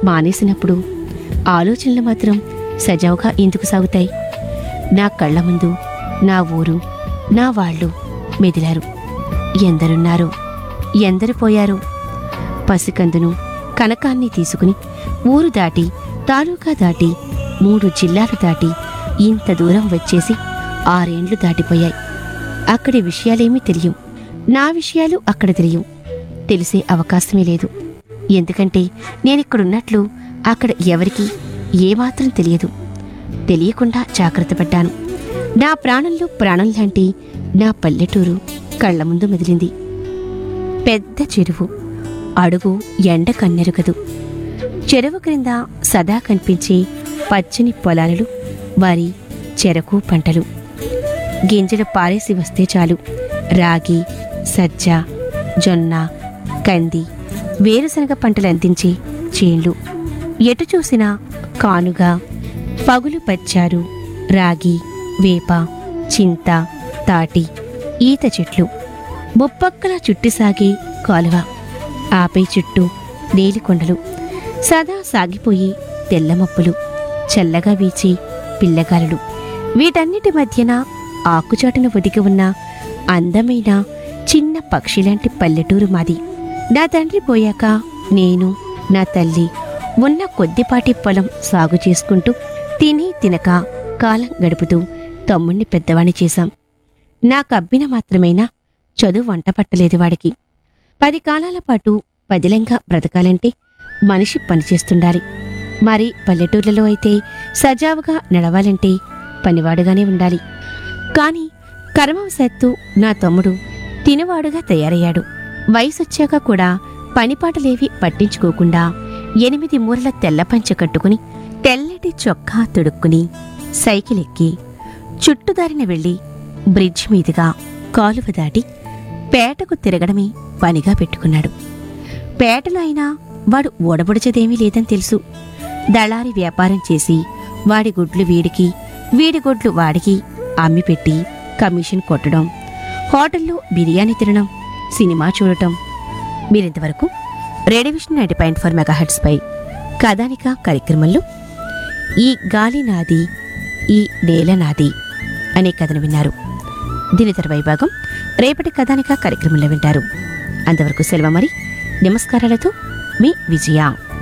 మానేసినప్పుడు ఆలోచనలు మాత్రం సజావుగా ఎందుకు సాగుతాయి నా కళ్ళ ముందు నా ఊరు నా వాళ్ళు మెదిలారు ఎందరున్నారు ఎందరు పోయారు పసికందును కనకాన్ని తీసుకుని ఊరు దాటి తాలూకా దాటి మూడు జిల్లాలు దాటి ఇంత దూరం వచ్చేసి ఆరేండ్లు దాటిపోయాయి అక్కడి విషయాలేమీ తెలియవు నా విషయాలు అక్కడ తెలియవు తెలిసే అవకాశమే లేదు ఎందుకంటే నేనిక్కడున్నట్లు అక్కడ ఎవరికీ ఏమాత్రం తెలియదు తెలియకుండా జాగ్రత్త పడ్డాను నా ప్రాణంలో ప్రాణం లాంటి నా పల్లెటూరు కళ్ళ ముందు మెదిలింది పెద్ద చెరువు అడుగు ఎండ కన్నెరుగదు చెరువు క్రింద సదా కనిపించే పచ్చని పొలాలు వరి చెరకు పంటలు గింజలు పారేసి వస్తే చాలు రాగి సజ్జ జొన్న కంది వేరుశనగ పంటలు అందించే చేన్లు ఎటు చూసినా కానుగా పగులు పచ్చారు రాగి వేప చింత తాటి ఈత చెట్లు ముప్పక్కల చుట్టి సాగే కాలువ ఆపై చుట్టూ నీలికొండలు సదా సాగిపోయి తెల్లమప్పులు చల్లగా వీచి పిల్లగాలులు వీటన్నిటి మధ్యన ఆకుచాటున ఒదిగి ఉన్న అందమైన చిన్న పక్షిలాంటి పల్లెటూరు మాది నా తండ్రి పోయాక నేను నా తల్లి ఉన్న కొద్దిపాటి పొలం సాగు చేసుకుంటూ తిని తినక కాలం గడుపుతూ తమ్ముణ్ణి పెద్దవాణ్ణి చేశాం నా కబ్బిన మాత్రమేనా చదువు వంట పట్టలేదు వాడికి పది కాలాల పాటు పదిలంగా బ్రతకాలంటే మనిషి పనిచేస్తుండాలి మరి పల్లెటూర్లలో అయితే సజావుగా నడవాలంటే పనివాడుగానే ఉండాలి కాని కర్మవశాత్తు నా తమ్ముడు తినవాడుగా తయారయ్యాడు వయసొచ్చాక కూడా పనిపాటలేవి పట్టించుకోకుండా ఎనిమిది మూరల తెల్ల పంచ కట్టుకుని తెల్లటి చొక్కా తొడుక్కుని సైకిల్ ఎక్కి చుట్టుదారిన వెళ్ళి బ్రిడ్జ్ మీదుగా కాలువ దాటి పేటకు తిరగడమే పనిగా పెట్టుకున్నాడు పేటలో అయినా వాడు ఓడబొడిచేదేమీ లేదని తెలుసు దళారి వ్యాపారం చేసి వాడి గుడ్లు వీడికి వీడి గుడ్లు వాడికి అమ్మి పెట్టి కమిషన్ కొట్టడం హోటల్లో బిర్యానీ తినడం సినిమా చూడటం మీరింతవరకు రేడివిషన్ నైంటీ పాయింట్ ఫోర్ మెగాహెట్స్ పై కథానిక కార్యక్రమంలో ఈ గాలి నాది ఈ నేల నాది అనే కథను విన్నారు దీని తర్వాయి భాగం రేపటి కథానిక కార్యక్రమంలో వింటారు అంతవరకు సెలవు మరి నమస్కారాలతో మీ విజయ